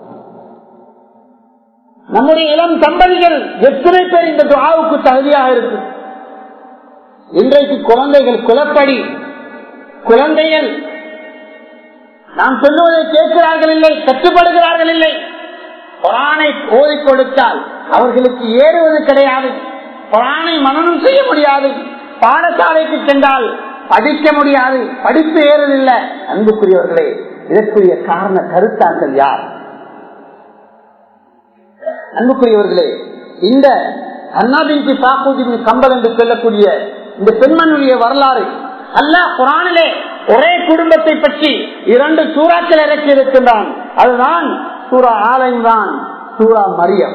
நம்முடைய இளம் தம்பதிகள் எத்தனை பேர் இந்த துவாவுக்கு தகுதியாக இருக்கும் இன்றைக்கு குழந்தைகள் குலப்படி குழந்தைகள் நாம் சொல்லுவதை கேட்கிறார்கள் இல்லை கட்டுப்படுகிறார்கள் இல்லை குரானை ஓதி கொடுத்தால் அவர்களுக்கு ஏறுவது கிடையாது குரானை மனநம் செய்ய முடியாது பாடசாலைக்கு சென்றால் படிக்க முடியாது படிப்பு ஏறுவதில்லை அன்புக்குரியவர்களே இதற்குரிய காரண கருத்தாக்கள் யார் அன்புக்குரியவர்களே இந்த அண்ணாபின் சாக்குதின் கம்பல் என்று சொல்லக்கூடிய இந்த பெண்மனுடைய வரலாறு அல்லாஹ் குரானிலே ஒரே குடும்பத்தை பற்றி இரண்டு சூறாக்கள் இறக்கி இருக்கின்றான் அதுதான் சூரா ஆலயம்தான் சூரா மரியம்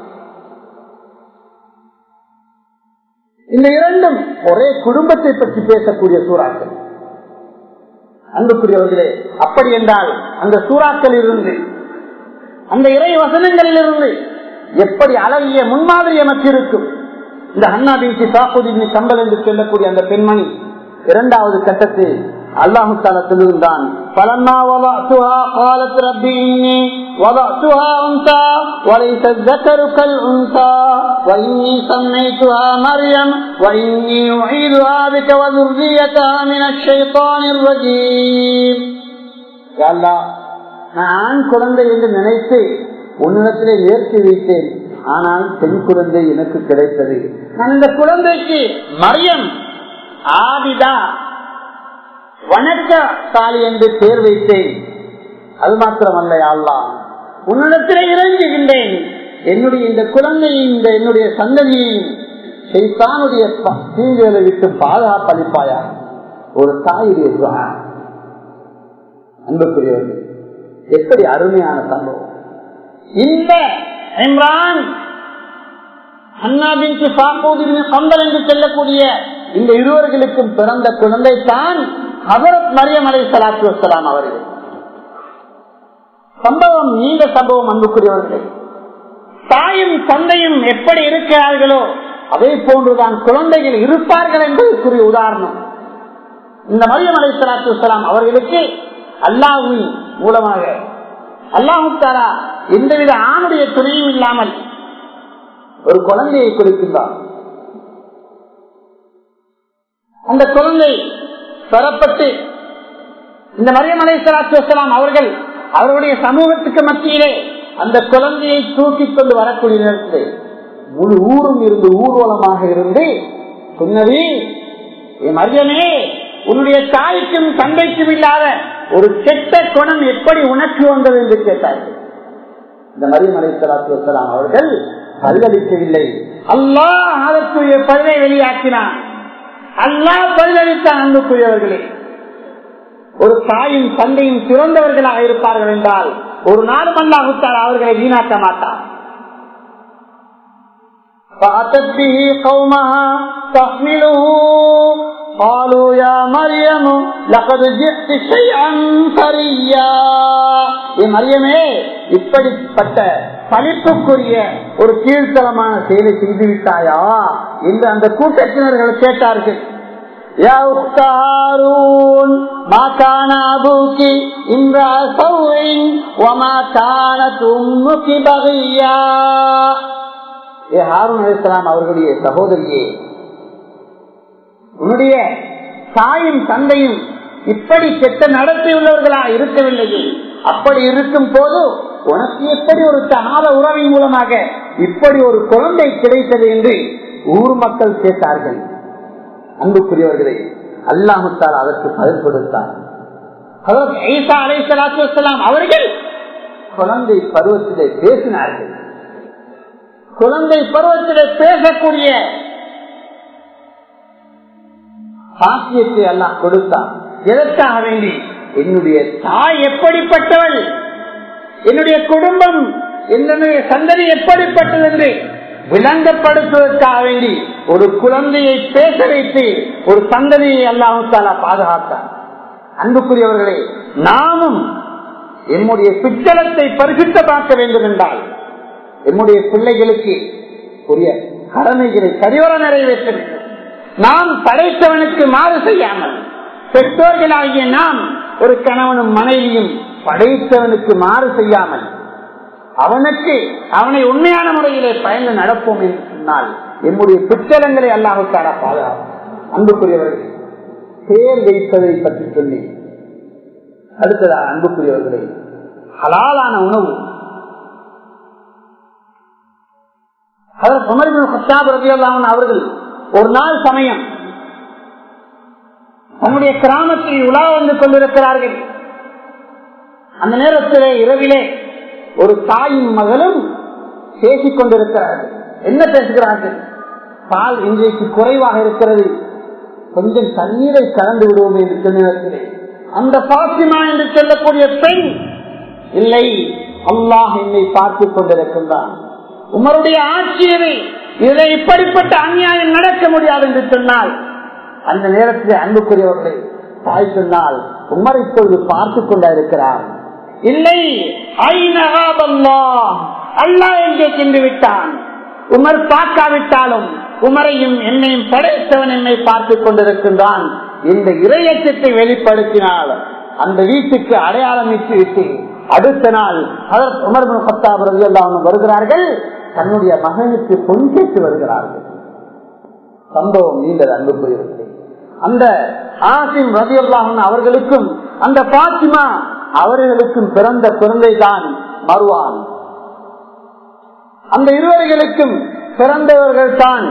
இந்த இரண்டும் ஒரே குடும்பத்தை பற்றி பேசக்கூடிய சூறாக்கள் அன்புக்குரியவர்களே அப்படி என்றால் அந்த சூறாக்கள் இருந்து அந்த இறை வசனங்களில் இருந்து எப்படி அழகிய முன்மாதிரி எமக்கு இருக்கும் இந்த அண்ணா பீச்சி சாப்புதின் சம்பல் என்று சொல்லக்கூடிய அந்த பெண்மணி இரண்டாவது கட்டத்தில் அல்லாஹு தாலா சொல்லுகின்றான் பலமா وضعتها قالت رب إني وضعتها أنثى وليس الذكر كالأنثى وإني سميتها مريم وإني أعيدها بك وذريتها من الشيطان الرجيم يا الله நான் ஆண் குழந்தை என்று நினைத்து உன்னிடத்திலே ஏற்றி வைத்தேன் ஆனால் பெண் குழந்தை எனக்கு கிடைத்தது நான் இந்த குழந்தைக்கு மரியம் ஆதிதா வணக்கசாலி என்று பேர் வைத்தேன் அது மாத்திரமல்ல அல்லா உன்னிடத்திலே இறங்குகின்றேன் என்னுடைய இந்த குழந்தையும் இந்த என்னுடைய சந்ததியையும் செய்தானுடைய தீங்குகளை விட்டு பாதுகாப்பளிப்பாயா ஒரு தாயுடைய துவா அன்புக்குரியவர்கள் எப்படி அருமையான சம்பவம் இந்த இம்ரான் அண்ணாபின் கம்பல் என்று சொல்லக்கூடிய இந்த இருவர்களுக்கும் பிறந்த குழந்தை தான் ஹபரத் மரியம் அலை சலாத்து வசலாம் அவர்கள் சம்பவம் நீண்ட சம்பவம் அன்புக்குரியவர்கள் தாயும் தந்தையும் எப்படி இருக்கிறார்களோ அதே போன்றுதான் குழந்தைகள் இருப்பார்கள் என்பதற்குரிய உதாரணம் இந்த மரியம் அலை சலாத்து வசலாம் அவர்களுக்கு அல்லாஹின் மூலமாக அல்லாஹு தாரா எந்தவித ஆணுடைய துணையும் இல்லாமல் ஒரு குழந்தையை கொடுக்கின்றார் அந்த குழந்தை பெறப்பட்டு இந்த மரியம் அலை சலாத்து வசலாம் அவர்கள் அவருடைய சமூகத்துக்கு மத்தியிலே அந்த குழந்தையை தூக்கிக் கொண்டு வரக்கூடிய நேரத்தில் முழு ஊரும் இருந்து ஊர்வலமாக இருந்து சொன்னது என் மரியமே உன்னுடைய தாய்க்கும் தந்தைக்கும் இல்லாத ஒரு கெட்ட குணம் எப்படி உனக்கு வந்தது என்று கேட்டார்கள் இந்த மரியம் அலை சலாத்து வசலாம் அவர்கள் பதிலளிக்கவில்லை அல்லாஹ் அதற்குரிய பதிலை வெளியாக்கினான் அல்லாஹ் பதிலளித்தான் அன்புக்குரியவர்களே ஒரு தாயும் தந்தையும் சிறந்தவர்களாக இருப்பார்கள் என்றால் ஒரு நாளும் அல்லாஹுத்தால் அவர்களை வீணாக்க மாட்டார் فأتت به قومها تحمله قالوا يا مريم لقد جئت شيئا فريا மரியமே இப்படிப்பட்ட பழிப்புக்குரிய ஒரு கீழ்த்தலமான செயலை செய்து விட்டாயா என்று அந்த கூட்டத்தினர்கள் கேட்டார்கள் يا أخت هارون ما كان أبوك امرأ سوء وما كانت أمك بغيا ஏ ஹாரூன் அலிஸ்லாம் அவர்களுடைய சகோதரியே உன்னுடைய தாயும் தந்தையும் இப்படி கெட்ட நடத்தை உள்ளவர்களா இருக்கவில்லையே அப்படி இருக்கும் போது உனக்கு எப்படி ஒரு தகாத உறவின் மூலமாக இப்படி ஒரு குழந்தை கிடைத்தது என்று ஊர் மக்கள் கேட்டார்கள் அன்புக்குரியவர்களே அல்லாஹுத்தால் அதற்கு பதில் கொடுத்தார் அவர்கள் குழந்தை பருவத்திலே பேசினார்கள் குழந்தை பருவத்திலே பேசக்கூடிய சாத்தியத்தை எல்லாம் கொடுத்தான் எதற்காக வேண்டி என்னுடைய தாய் எப்படிப்பட்டவள் என்னுடைய குடும்பம் என்னுடைய சந்ததி எப்படிப்பட்டது என்று விளங்கப்படுத்துவதற்காக வேண்டி ஒரு குழந்தையை பேச வைத்து ஒரு சந்ததியை அல்லாஹாலா பாதுகாத்தார் அன்புக்குரியவர்களே நாமும் என்னுடைய பிச்சலத்தை பரிசுத்த பார்க்க வேண்டும் என்றால் என்னுடைய பிள்ளைகளுக்கு உரிய கடமைகளை சரிவர நிறைவேற்ற வேண்டும் நாம் படைத்தவனுக்கு மாறு செய்யாமல் பெற்றோர்களாகிய நாம் ஒரு கணவனும் மனைவியும் படைத்தவனுக்கு மாறு செய்யாமல் அவனுக்கு அவனை உண்மையான முறையிலே பயந்து நடப்போம் என்று சொன்னால் என்னுடைய புத்தகங்களை அல்லாவுக்கான பாதுகாப்பு அன்புக்குரியவர்கள் பேர் வைப்பதை பற்றி சொல்லி அடுத்ததா அன்புக்குரியவர்களை ஹலாலான உணவு அவர்கள் ஒரு நாள் சமயம் தன்னுடைய கிராமத்தில் உலா வந்து கொண்டிருக்கிறார்கள் அந்த நேரத்திலே இரவிலே ஒரு தாயும் மகளும் பேசிக் கொண்டிருக்கிறார்கள் என்ன பேசுகிறார்கள் பால் இன்றைக்கு குறைவாக இருக்கிறது கொஞ்சம் தண்ணீரை கலந்து விடுவோம் என்று சொன்னே அந்த பாசிமா என்று சொல்லக்கூடிய பெண் இல்லை அல்லாஹ் என்னை பார்த்துக் கொண்டிருக்கின்றான் உமருடைய ஆட்சியவை இதில் இப்படிப்பட்ட அநியாயம் நடக்க முடியாது என்று சொன்னால் அந்த நேரத்தில் அன்புக்குரியவர்களை தாய் சொன்னால் உமர் இப்பொழுது பார்த்துக் கொண்டா இருக்கிறார் இல்லை அல்லா எங்கே சென்று விட்டான் உமர் பார்க்காவிட்டாலும் உமரையும் என்னையும் படைத்தவன் என்னை பார்த்துக் கொண்டிருக்கின்றான் இந்த இரையச்சத்தை வெளிப்படுத்தினால் அந்த வீட்டுக்கு அடையாளம் இட்டு விட்டு அடுத்த நாள் உமர் பத்தாபுரம் வருகிறார்கள் தன்னுடைய மகனுக்கு பொன் கேட்டு வருகிறார்கள் சம்பவம் நீண்டது அன்புக்குரியவர்களே அந்த ஆசிம் ரதியுல்லாஹன் அவர்களுக்கும் அந்த பாத்திமா அவர்களுக்கும் பிறந்த குழந்தை தான் மறுவான் அந்த இருவர்களுக்கும் பிறந்தவர்கள் தான்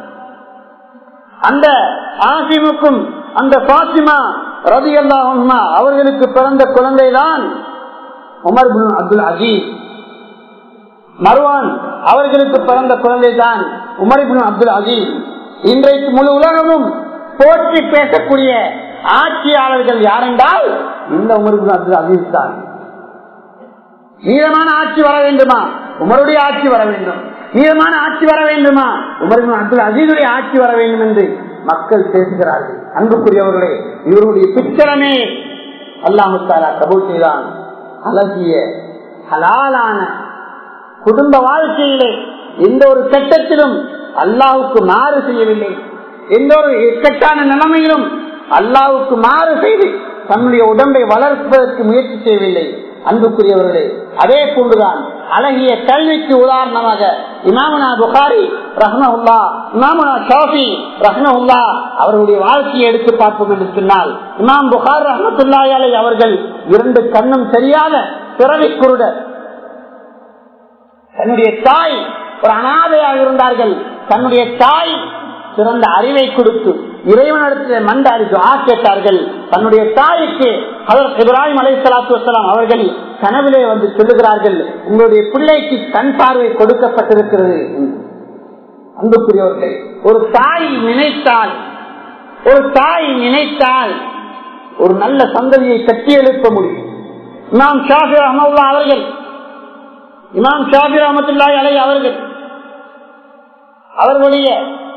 அந்த ஆசிமுக்கும் அந்த பாத்திமா ரதி அல்லாஹா அவர்களுக்கு பிறந்த குழந்தை தான் Umar bin Abdul Aziz Marwan அவர்களுக்கு பிறந்த குழந்தை தான் உமர் பின் அப்துல் அஜீஸ் இன்றைக்கு முழு உலகமும் போற்றி பேசக்கூடிய ஆட்சியாளர்கள் யாரென்றால் இந்த உமர் பின் அப்துல் அஜீஸ் தான் நீளமான ஆட்சி வர வேண்டுமா உமருடைய ஆட்சி வர வேண்டும் நீளமான ஆட்சி வர வேண்டுமா உமர் அப்துல் அஜீதுடைய ஆட்சி வர வேண்டும் என்று மக்கள் பேசுகிறார்கள் அன்புக்குரியவர்களே இவருடைய பிச்சரமே அல்லாமுத்தாலா கபூல் செய்தான் அழகிய ஹலாலான குடும்ப வாழ்க்கையிலே எந்த ஒரு கட்டத்திலும் அல்லாவுக்கு மாறு செய்யவில்லை எந்த ஒரு இக்கட்டான நிலைமையிலும் அல்லாவுக்கு மாறு செய்து தன்னுடைய உடம்பை வளர்ப்பதற்கு முயற்சி செய்யவில்லை அன்புக்குரியவர்களே அதே போன்றுதான் அழகிய கல்விக்கு உதாரணமாக இமாமனா புகாரி ரஹ்மஹுல்லா இமாமனா ஷாஃபி ரஹ்மஹுல்லா அவர்களுடைய வாழ்க்கையை எடுத்து பார்ப்போம் என்று சொன்னால் இமாம் புகார் ரஹமத்துல்லாயாலை அவர்கள் இரண்டு கண்ணும் சரியாத பிறவி குருடர் தன்னுடைய தாய் ஒரு அனாதையாக இருந்தார்கள் தன்னுடைய தாய் சிறந்த அறிவை கொடுத்து இறைவனிடத்தில் மண்டாடி துவா கேட்டார்கள் தன்னுடைய தாய்க்கு அவர் இப்ராஹிம் அலை சலாத்து வலாம் அவர்கள் கனவிலே வந்து சொல்லுகிறார்கள் உங்களுடைய பிள்ளைக்கு கண் பார்வை கொடுக்கப்பட்டிருக்கிறது அன்புக்குரியவர்களே ஒரு தாய் நினைத்தால் ஒரு தாய் நினைத்தால் ஒரு நல்ல சந்ததியை கட்டி எழுப்ப முடியும் இமாம் ஷாஃபி அஹமல்லா அவர்கள் இமாம் ஷாஃபி அஹமத்துல்லாய் அலை அவர்கள் அவர்களுடைய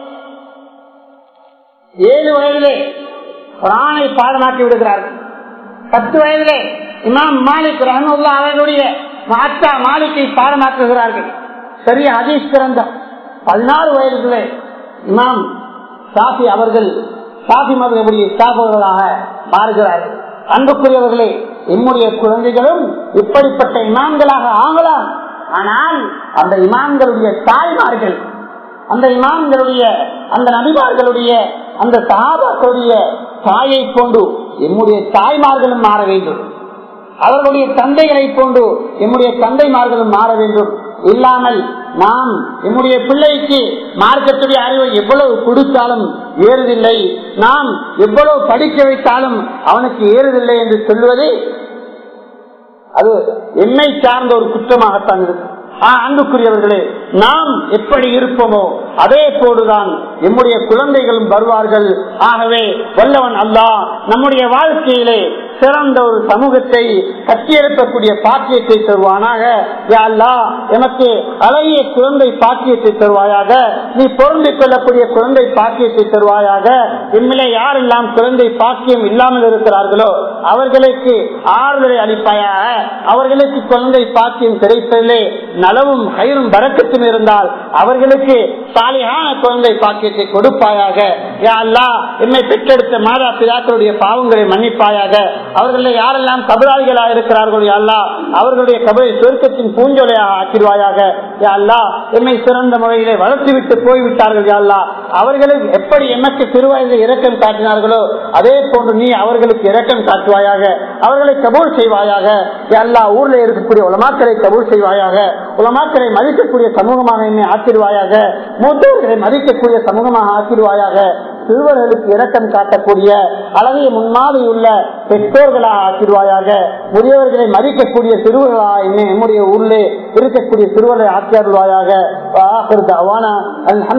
ஏழு வயதிலே குரானை பாடமாக்கி விடுகிறார்கள் பத்து வயதிலே இமாம் மாலிக் ரஹமுல்லா அவர்களுடைய மாத்தா மாளிகை பாடமாக்குகிறார்கள் சரிய ஹதீஸ் கிரந்தம் பதினாறு வயதுகளே இமாம் சாஃபி அவர்கள் சாஃபி மதபுடைய ஸ்தாபகர்களாக மாறுகிறார்கள் அன்புக்குரியவர்களே என்னுடைய குழந்தைகளும் இப்படிப்பட்ட இமாம்களாக ஆகலாம் ஆனால் அந்த இமாம்களுடைய தாய்மார்கள் அந்த இமாம்களுடைய அந்த நபிமார்களுடைய அந்த சகாபாக்களுடைய தாயை போன்று என்னுடைய தாய்மார்களும் மாற வேண்டும் அவர்களுடைய தந்தைகளை போன்று என்னுடைய தந்தைமார்களும் மாற வேண்டும் இல்லாமல் நாம் என்னுடைய பிள்ளைக்கு மார்க்கத்துடைய அறிவை எவ்வளவு கொடுத்தாலும் ஏறுதில்லை நாம் எவ்வளவு படிக்க வைத்தாலும் அவனுக்கு ஏறுதில்லை என்று சொல்வது அது என்னை சார்ந்த ஒரு குற்றமாகத்தான் இருக்கும் அன்புக்குரியவர்களே நாம் எப்படி இருப்போமோ அதே போடுதான் நம்முடைய குழந்தைகளும் வருவார்கள் ஆகவே வல்லவன் அல்லா நம்முடைய வாழ்க்கையிலே சிறந்த ஒரு சமூகத்தை கட்டியெழுப்பக்கூடிய பாக்கியத்தை தருவானாக அல்லா எனக்கு அழகிய குழந்தை பாக்கியத்தை தருவாயாக நீ பொருந்திக் கொள்ளக்கூடிய குழந்தை பாக்கியத்தை தருவாயாக இம்மிலே யாரெல்லாம் குழந்தை பாக்கியம் இல்லாமல் இருக்கிறார்களோ அவர்களுக்கு ஆறுதலை அளிப்பாயாக அவர்களுக்கு குழந்தை பாக்கியம் கிடைப்பதிலே நலவும் கயிறும் வரக்கத்தும் இருந்தால் அவர்களுக்கு சாலியான குழந்தை பாக்கியத்தை கொடுப்பாயாக யா அல்லா என்னை பெற்றெடுத்த மாதா பிதாக்களுடைய பாவங்களை மன்னிப்பாயாக அவர்களில் யாரெல்லாம் கபராளிகளாக இருக்கிறார்களோ அல்லா அவர்களுடைய கபரை சுருக்கத்தின் பூஞ்சொலையாக ஆக்கிடுவாயாக யா அல்லா என்னை சிறந்த முறையிலே வளர்த்து விட்டு போய்விட்டார்கள் யா அல்லா அவர்களுக்கு எப்படி எமக்கு சிறுவயதில் இரக்கம் காட்டினார்களோ அதே போன்று நீ அவர்களுக்கு இரக்கம் காட்டுவாயாக அவர்களை கபூல் செய்வாயாக எல்லா ஊர்ல இருக்கக்கூடிய உலமாக்களை கபூல் செய்வாயாக உலமாக்களை மதிக்கக்கூடிய சமூகமாக என்னை ஆக்கிடுவாயாக மூத்தவர்களை மதிக்கக்கூடிய சமூகமாக ஆக்கிடுவாயாக சிறுவர்களுக்கு இரக்கம் காட்டக்கூடிய அழகிய முன்மாதிரி உள்ள பெற்றோர்களாக ஆக்கிடுவாயாக முதியவர்களை மதிக்கக்கூடிய சிறுவர்களாக என்னை நம்முடைய ஊரிலே இருக்கக்கூடிய சிறுவர்களை ஆக்கிடுவாயாக